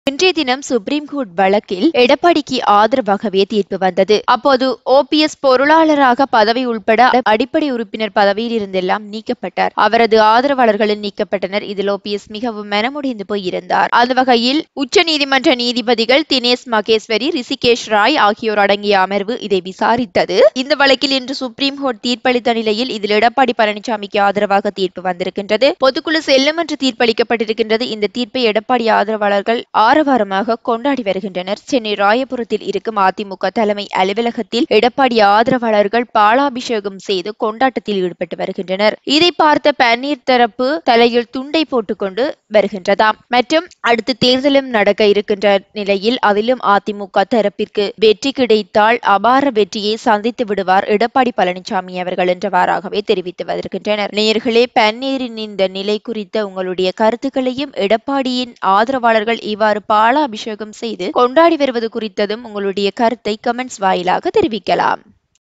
இன்றைய தினம் supreme court வழக்கில் எடப்பாடிக்கு ஆதரவாகவே தீர்ப்பு வந்தது அப்போது ஓபிஎஸ் பொருளாளராக பதவி உள்பட அடிப்படை உறுப்பினர் பதவியில் இருந்தெல்லாம் நீக்கப்பட்டார் அவரது ஆதரவாளர்களும் நீக்கப்பட்டனர் இதில் ஓபிஎஸ் மிகவும் மனமுடைந்து போய் இருந்தார் அந்த வகையில் உச்ச நீதிமன்ற நீதிபதிகள் தினேஷ் மகேஸ்வரி ரிஷிகேஷ் ராய் ஆகியோர் அடங்கிய அமர்வு இதை விசாரித்தது இந்த வழக்கில் இன்று சுப்ரீம் கோர்ட் தீர்ப்பளித்த நிலையில் இதில் எடப்பாடி பழனிசாமிக்கு ஆதரவாக தீர்ப்பு வந்திருக்கின்றது பொதுக்குழு செல்லும் என்று தீர்ப்பளிக்கப்பட்டிருக்கின்றது இந்த தீர்ப்பை எடப்பாடி ஆதரவாளர்கள் ஆரவாரமாக கொண்டாடி வருகின்றனர் சென்னை ராயபுரத்தில் இருக்கும் அதிமுக தலைமை அலுவலகத்தில் எடப்பாடி ஆதரவாளர்கள் பாலாபிஷேகம் செய்து கொண்டாட்டத்தில் ஈடுபட்டு வருகின்றனர் இதை பார்த்த பன்னீர் தரப்பு தலையில் துண்டை போட்டுக்கொண்டு வருகின்றதாம் மற்றும் அடுத்து தேர்தலும் நடக்க இருக்கின்ற நிலையில் அதிலும் அதிமுக தரப்பிற்கு வெற்றி கிடைத்தால் அபார வெற்றியை சந்தித்து விடுவார் எடப்பாடி பழனிசாமி அவர்கள் என்றவாறாகவே தெரிவித்து வருகின்றனர் நேயர்களே பன்னீரின் இந்த நிலை குறித்த உங்களுடைய கருத்துக்களையும் எடப்பாடியின் ஆதரவாளர்கள் இவ்வாறு பாலாபிஷேகம் செய்து கொண்டாடி வருவது குறித்ததும் உங்களுடைய கருத்தை கமெண்ட்ஸ் வாயிலாக தெரிவிக்கலாம்